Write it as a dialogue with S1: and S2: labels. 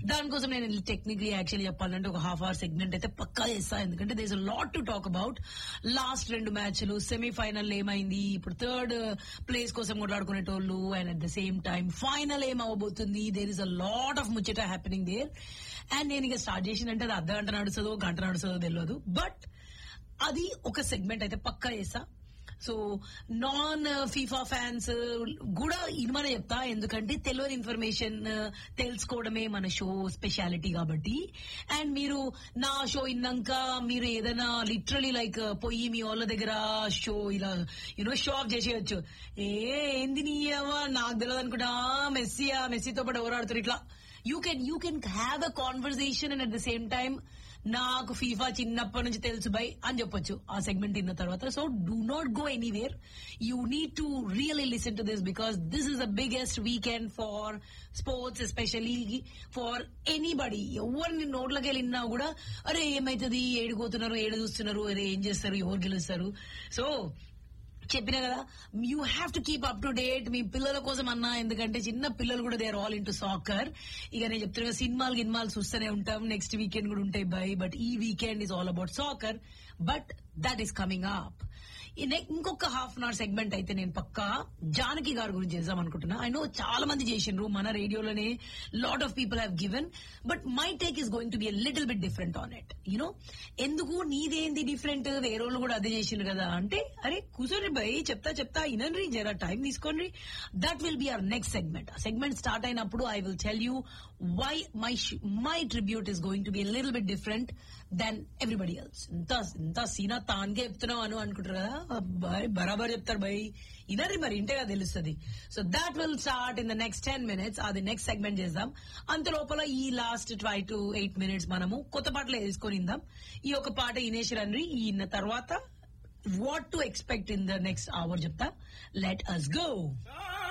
S1: దానికోసం నేను technically actually చెప్పాలంటే ఒక హాఫ్ అవర్ సెగ్మెంట్ అయితే పక్కా చేస్తా ఎందుకంటే there's lot to talk about last రెండు మ్యాచ్లు సెమీఫైనల్ ఏమైంది ఇప్పుడు థర్డ్ ప్లేస్ కోసం కొట్లాడుకునేటోళ్ళు and at the same time final ఏం అవ్వబోతుంది there is a lot of ముచ్చట హ్యాపెనింగ్ దేర్ అండ్ నేను ఇక స్టార్ట్ చేసిందంటే అది అర్ధ గంట నడుస్తుందో గంట నడుస్తుందో తెలియదు బట్ అది ఒక సెగ్మెంట్ అయితే పక్కా చేస్తా సో నాన్ ఫీఫా ఫ్యాన్స్ కూడా ఇనమనే చెప్తా ఎందుకంటే తెలియని ఇన్ఫర్మేషన్ తెలుసుకోవడమే మన షో స్పెషాలిటీ కాబట్టి అండ్ మీరు నా షో ఇన్నాక మీరు ఏదైనా లిటరలీ లైక్ పోయి మీ వాళ్ళ దగ్గర షో ఇలా యూనో షో ఆఫ్ చేసేయచ్చు ఏ ఏంది నీ అవ్వ, నాకు తెలియదు అనుకుంటా మెస్సీయా మెస్సీతో పాటు ఎవరు ఆడుతారు ఇట్లా you can you can have a conversation and at the same time నాకు ఫీఫా చిన్నప్పటి నుంచి తెలుసు బై అని చెప్పొచ్చు ఆ సెగ్మెంట్ ఇన్న తర్వాత so do not go anywhere you need to really listen to this because this is the biggest weekend for sports especially for anybody ఎవరిని నోట్లకి వెళ్ళినా కూడా అరే ఏమైతుంది ఏడిపోతున్నారు ఏడు చూస్తున్నారు అరే ఏం చేస్తారు ఎవరు గెలుస్తారు సో చెప్పిన కదా you have to keep up to date మీ పిల్లల కోసం అన్నా ఎందుకంటే చిన్న పిల్లలు కూడా they are all into soccer ఇక నేను చెప్తున్నా కదా, సినిమాలు గిన్మాలు చూస్తూనే ఉంటాం నెక్స్ట్ వీకెండ్ కూడా ఉంటాయి బై బట్ ఈ weekend is all about soccer but that is coming up ఇంకొక హాఫ్ అన్ అవర్ సెగ్మెంట్ అయితే నేను పక్కా జానకి గారి గురించి చేద్దాం అనుకుంటున్నా ఐ నో చాలా మంది చేసిండ్రు మన రేడియోలోనే lot of people have given but my take is going to be little bit different on it you ఎందుకు నీదేంది డిఫరెంట్ వేరే వాళ్ళు కూడా అదే చేసిండ్రు కదా అంటే అరే కూర్చోండి భయ్ చెప్తా చెప్తా ఇనండి జరా టైం తీసుకోండి that will be our next segment segment start అయినప్పుడు I will tell you why my my tribute is going to be little bit different then everybody else ఇంత ఇంత సీనా తాన్కే చెప్తున్నావు అను అనుకుంటారు కదా అబ్బాయ్ బరాబర్ చెప్తారు భయ్ ఇనరి మరి ఇంటేగా తెలుస్తుంది so that will start in the next ten minutes అది నెక్స్ట్ సెగ్మెంట్ చేద్దాం అంత లోపల ఈ లాస్ట్ ట్వై టు ఎయిట్ మినిట్స్ మనము కొత్త పాటలు వేసుకొని ఇందాం ఈ ఒక పాట ఇనేష్ రండ్రి ఈయన తర్వాత what to expect in the next hour చెప్తా లెట్ అస్ గో
S2: Ah!